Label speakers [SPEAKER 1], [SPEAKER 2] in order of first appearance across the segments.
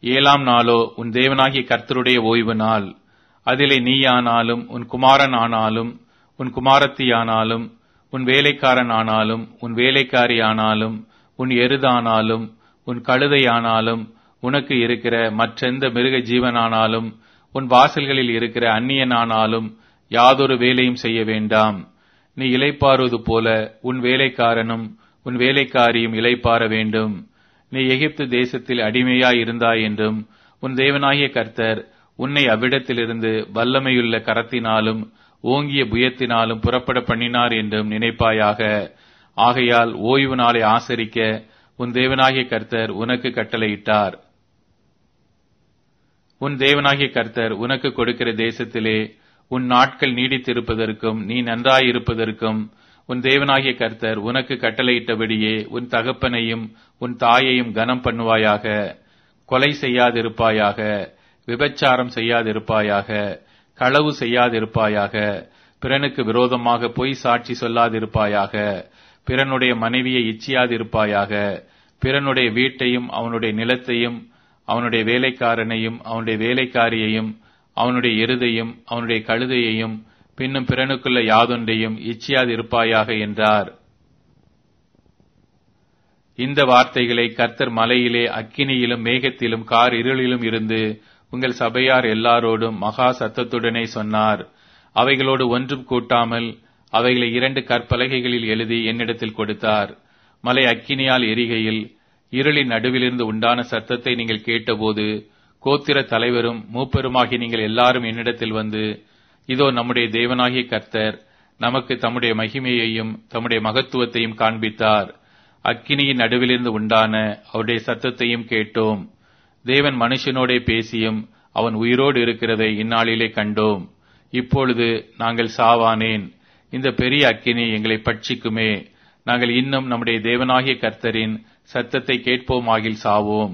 [SPEAKER 1] ஏழாம் நாளோ உன் தேவனாகிய கர்த்தருடைய ஓய்வு நாள் அதிலே நீயானாலும் உன் குமாரன் ஆனாலும் உன் குமாரத்தியானாலும் உன் வேலைக்காரன் ஆனாலும் உன் வேலைக்காரி ஆனாலும் உன் எருதானாலும் உன் கழுதையானாலும் உனக்கு இருக்கிற மற்றெந்த மிருக ஜீவனானாலும் உன் வாசல்களில் இருக்கிற அந்நியனானாலும் யாதொரு வேலையும் செய்ய வேண்டாம் நீ இளைப்பாறுவது போல உன் வேலைக்காரனும் உன் வேலைக்காரியும் இளைப்பாற வேண்டும் நீ எகிப்து தேசத்தில் அடிமையாய் இருந்தாய் என்றும் உன் தேவனாகிய கர்த்தர் உன்னை அவ்விடத்திலிருந்து வல்லமையுள்ள கரத்தினாலும் ஓங்கிய புயத்தினாலும் புறப்பட பண்ணினார் என்றும் நினைப்பாயாக ஆகையால் ஓய்வு நாளை ஆசரிக்க உன் தேவனாகிய கர்த்தர் உனக்கு கட்டளையிட்டார் உன் தேவனாகிய கர்த்தர் உனக்கு கொடுக்கிற தேசத்திலே உன் நாட்கள் நீடித்திருப்பதற்கும் நீ நன்றாயிருப்பதற்கும் உன் தேவனாகிய கர்த்தர் உனக்கு கட்டளையிட்டபடியே உன் தகப்பனையும் உன் தாயையும் கனம் பண்ணுவாயாக கொலை செய்யாதிருப்பாயாக விபச்சாரம் செய்யாதிருப்பாயாக களவு செய்யாதிருப்பாயாக பிறனுக்கு விரோதமாக பொய் சாட்சி சொல்லாதிருப்பாயாக பிறனுடைய மனைவியை இச்சியாதிருப்பாயாக பிறனுடைய வீட்டையும் அவனுடைய நிலத்தையும் அவனுடைய வேலைக்காரனையும் அவனுடைய வேலைக்காரியையும் அவனுடைய எருதையும் அவனுடைய கழுதையையும் பின்னும் பிறனுக்குள்ள யாதொன்றையும் இச்சியாதிருப்பாயாக என்றார் இந்த வார்த்தைகளை கர்த்தர் மலையிலே அக்கினியிலும் மேகத்திலும் கார் இருளிலும் இருந்து உங்கள் சபையார் எல்லாரோடும் மகா சத்தத்துடனே சொன்னார் அவைகளோடு ஒன்றும் கூட்டாமல் அவைகளை இரண்டு கற்பலகைகளில் எழுதி என்னிடத்தில் கொடுத்தார் மலை அக்கினியால் எரிகையில் இருளின் நடுவிலிருந்து உண்டான சத்தத்தை நீங்கள் கேட்டபோது கோத்திர தலைவரும் மூப்பெருமாகி நீங்கள் எல்லாரும் என்னிடத்தில் வந்து இதோ நம்முடைய தேவனாகிய கர்த்தர் நமக்கு தம்முடைய மகிமையையும் தம்முடைய மகத்துவத்தையும் காண்பித்தார் அக்கினியின் நடுவிலிருந்து உண்டான அவருடைய சத்தத்தையும் கேட்டோம் தேவன் மனுஷனோடே பேசியும் அவன் உயிரோடு இருக்கிறதை இந்நாளிலே கண்டோம் இப்பொழுது நாங்கள் சாவானேன் இந்த பெரிய அக்கினி எங்களை பட்சிக்குமே நாங்கள் இன்னும் நம்முடைய தேவனாகிய கர்த்தரின் சத்தத்தை கேட்போமாகில் சாவோம்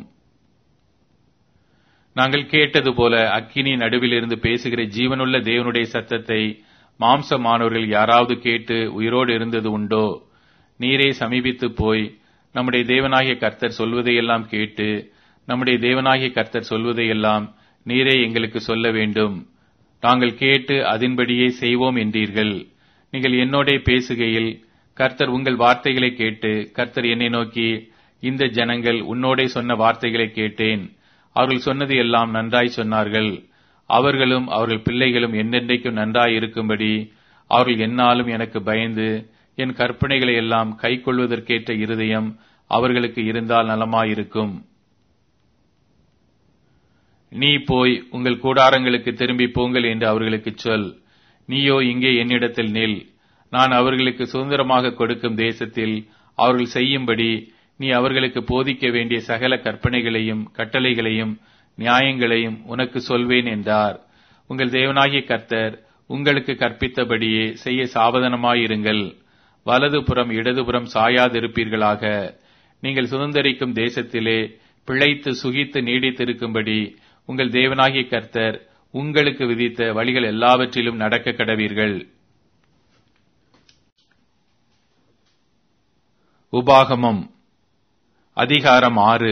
[SPEAKER 1] நாங்கள் கேட்டது போல அக்கினி நடுவிலிருந்து பேசுகிற ஜீவனுள்ள தேவனுடைய சத்தத்தை மாம்சமானவர்கள் யாராவது கேட்டு உயிரோடு இருந்தது உண்டோ நீரே சமீபித்து போய் நம்முடைய தேவனாகிய கர்த்தர் சொல்வதையெல்லாம் கேட்டு நம்முடைய தேவனாகிய கர்த்தர் சொல்வதையெல்லாம் நீரே எங்களுக்கு சொல்ல வேண்டும் நாங்கள் கேட்டு அதன்படியே செய்வோம் என்றீர்கள் நீங்கள் என்னோடே பேசுகையில் கர்த்தர் உங்கள் வார்த்தைகளை கேட்டு கர்த்தர் என்னை நோக்கி இந்த ஜனங்கள் உன்னோடே சொன்ன வார்த்தைகளை கேட்டேன் அவர்கள் சொன்னது எல்லாம் நன்றாய் சொன்னார்கள் அவர்களும் அவர்கள் பிள்ளைகளும் என்னென்றைக்கும் நன்றாய் இருக்கும்படி அவர்கள் என்னாலும் எனக்கு பயந்து என் கற்பனைகளை எல்லாம் கை கொள்வதற்கேற்ற இருதயம் அவர்களுக்கு இருந்தால் நலமாயிருக்கும் நீ போய் உங்கள் கூடாரங்களுக்கு திரும்பி போங்கள் என்று அவர்களுக்கு சொல் நீயோ இங்கே என்னிடத்தில் நில் நான் அவர்களுக்கு சுதந்திரமாக கொடுக்கும் தேசத்தில் அவர்கள் செய்யும்படி நீ அவர்களுக்கு போதிக்க வேண்டிய சகல கற்பனைகளையும் கட்டளைகளையும் நியாயங்களையும் உனக்கு சொல்வேன் என்றார் உங்கள் தேவனாகிய கர்த்தர் உங்களுக்கு கற்பித்தபடியே செய்ய சாவதானமாயிருங்கள் வலதுபுறம் இடதுபுறம் சாயாதிருப்பீர்களாக நீங்கள் சுதந்திரிக்கும் தேசத்திலே பிழைத்து சுகித்து நீடித்திருக்கும்படி உங்கள் தேவனாகிய கர்த்தர் உங்களுக்கு விதித்த வழிகள் எல்லாவற்றிலும் நடக்க கடவீர்கள் உபாகமம் அதிகாரம் ஆறு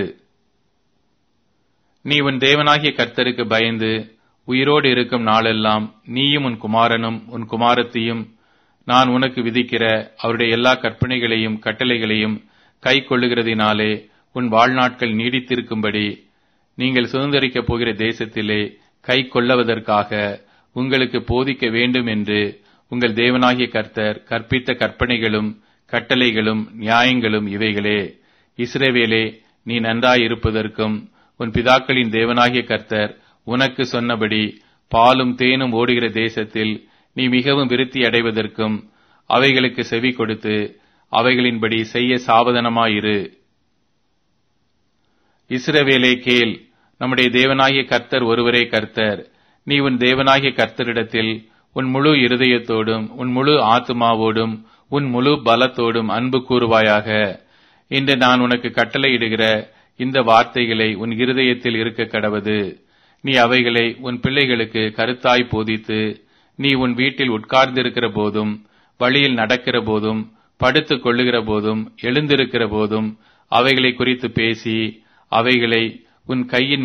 [SPEAKER 1] நீ உன் தேவனாகிய கர்த்தருக்கு பயந்து உயிரோடு இருக்கும் நாளெல்லாம் நீயும் உன் குமாரனும் உன் குமாரத்தியும் நான் உனக்கு விதிக்கிற அவருடைய எல்லா கற்பனைகளையும் கட்டளைகளையும் கை கொள்ளுகிறதினாலே உன் வாழ்நாட்கள் நீடித்திருக்கும்படி நீங்கள் சுதந்திரிக்கப் போகிற தேசத்திலே கை கொள்ளவதற்காக உங்களுக்கு போதிக்க வேண்டும் என்று உங்கள் தேவனாகிய கர்த்தர் கற்பித்த கற்பனைகளும் கட்டளைகளும் நியாயங்களும் இவைகளே இஸ்ரேவேலே நீ நன்றாயிருப்பதற்கும் உன் பிதாக்களின் தேவனாகிய கர்த்தர் உனக்கு சொன்னபடி பாலும் தேனும் ஓடுகிற தேசத்தில் நீ மிகவும் விருத்தி அடைவதற்கும் அவைகளுக்கு செவி கொடுத்து அவைகளின்படி செய்ய சாவதானமாயிரு இஸ்ரவேலே கேள் நம்முடைய தேவனாகிய கர்த்தர் ஒருவரே கர்த்தர் நீ உன் தேவனாகிய கர்த்தரிடத்தில் உன் முழு இருதயத்தோடும் உன் முழு ஆத்மாவோடும் உன் முழு பலத்தோடும் அன்பு கூறுவாயாக இன்று நான் உனக்கு கட்டளையிடுகிற இந்த வார்த்தைகளை உன் இருதயத்தில் இருக்க கடவது நீ அவைகளை உன் பிள்ளைகளுக்கு கருத்தாய் போதித்து நீ உன் வீட்டில் உட்கார்ந்திருக்கிற போதும் வழியில் நடக்கிற போதும் படுத்துக் கொள்ளுகிற போதும் எழுந்திருக்கிற போதும் அவைகளை குறித்து பேசி அவைகளை உன் கையின்